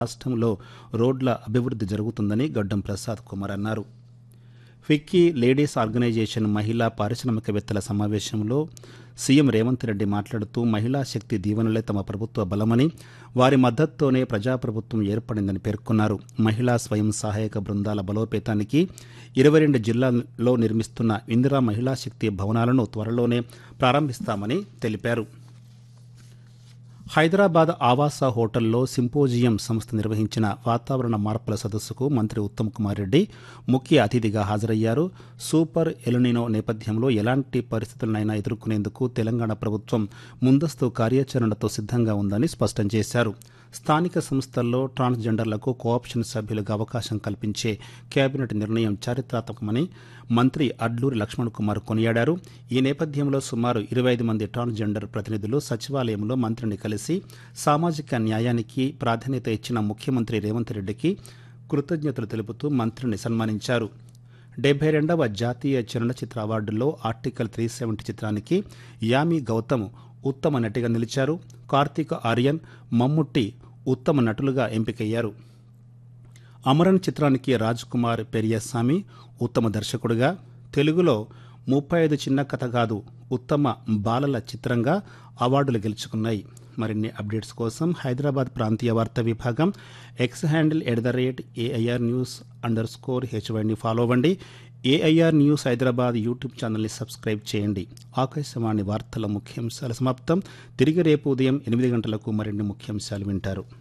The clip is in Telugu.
రాష్ట్రంలో రోడ్ల అభివృద్ధి జరుగుతుందని గడ్డం ప్రసాద్ కుమార్ అన్నారు ఫిక్కీ లేడీస్ ఆర్గనైజేషన్ మహిళా పారిశ్రామికవేత్తల సమావేశంలో సీఎం రేవంత్ రెడ్డి మాట్లాడుతూ మహిళా శక్తి దీవెనలే తమ ప్రభుత్వ బలమని వారి మద్దతుతోనే ప్రజాప్రభుత్వం ఏర్పడిందని పేర్కొన్నారు మహిళా స్వయం సహాయక బృందాల బలోపేతానికి ఇరవై రెండు జిల్లాల్లో నిర్మిస్తున్న ఇందిరా మహిళా శక్తి భవనాలను త్వరలోనే ప్రారంభిస్తామని తెలిపారు హైదరాబాద్ ఆవాస హోటల్లో సింపోజియం సంస్థ నిర్వహించిన వాతావరణ మార్పుల సదస్సుకు మంత్రి ఉత్తమ్ కుమార్ రెడ్డి ముఖ్య అతిథిగా హాజరయ్యారు సూపర్ ఎలునినో నేపథ్యంలో ఎలాంటి పరిస్థితులనైనా ఎదుర్కొనేందుకు తెలంగాణ ప్రభుత్వం ముందస్తు కార్యాచరణతో సిద్ధంగా ఉందని స్పష్టం చేశారు స్థానిక సంస్థల్లో ట్రాన్స్జెండర్లకు కోఆప్షన్ సభ్యులుగా అవకాశం కల్పించే కేబినెట్ నిర్ణయం చారిత్రాత్మకమని మంత్రి అడ్లూరి లక్ష్మణ్ కుమార్ కొనియాడారు ఈ నేపథ్యంలో సుమారు ఇరవై ఐదు మంది ట్రాన్స్జెండర్ ప్రతినిధులు సచివాలయంలో మంత్రిని కలిసి సామాజిక న్యాయానికి ప్రాధాన్యత ఇచ్చిన ముఖ్యమంత్రి రేవంత్ రెడ్డికి కృతజ్ఞతలు తెలుపుతూ మంత్రిని సన్మానించారు డెబ్బై రెండవ జాతీయ చలనచిత్ర అవార్డుల్లో ఆర్టికల్ త్రీ సెవెంటీ చిత్రానికి యామి గౌతమ్ ఉత్తమ నటిగా నిలిచారు కార్తీక్ ఆర్యన్ మమ్ముట్టి ఉత్తమ నటులుగా ఎంపికయ్యారు అమరన్ చిత్రానికి రాజ్ కుమార్ పెరియస్వామి ఉత్తమ దర్శకుడిగా తెలుగులో ముప్పై ఐదు చిన్న కథ కాదు ఉత్తమ బాలల చిత్రంగా అవార్డులు గెలుచుకున్నాయి మరిన్ని అప్డేట్స్ కోసం హైదరాబాద్ ప్రాంతీయ వార్తా విభాగం X handle at the rate AIR news underscore స్కోర్ హెచ్వైని ఫాలో అవ్వండి ఏఐఆర్ న్యూస్ హైదరాబాద్ యూట్యూబ్ ఛానల్ని సబ్స్క్రైబ్ చేయండి ఆకాశవాణి వార్తల ముఖ్యాంశాల సమాప్తం తిరిగి రేపు ఉదయం ఎనిమిది గంటలకు మరిన్ని ముఖ్యాంశాలు వింటారు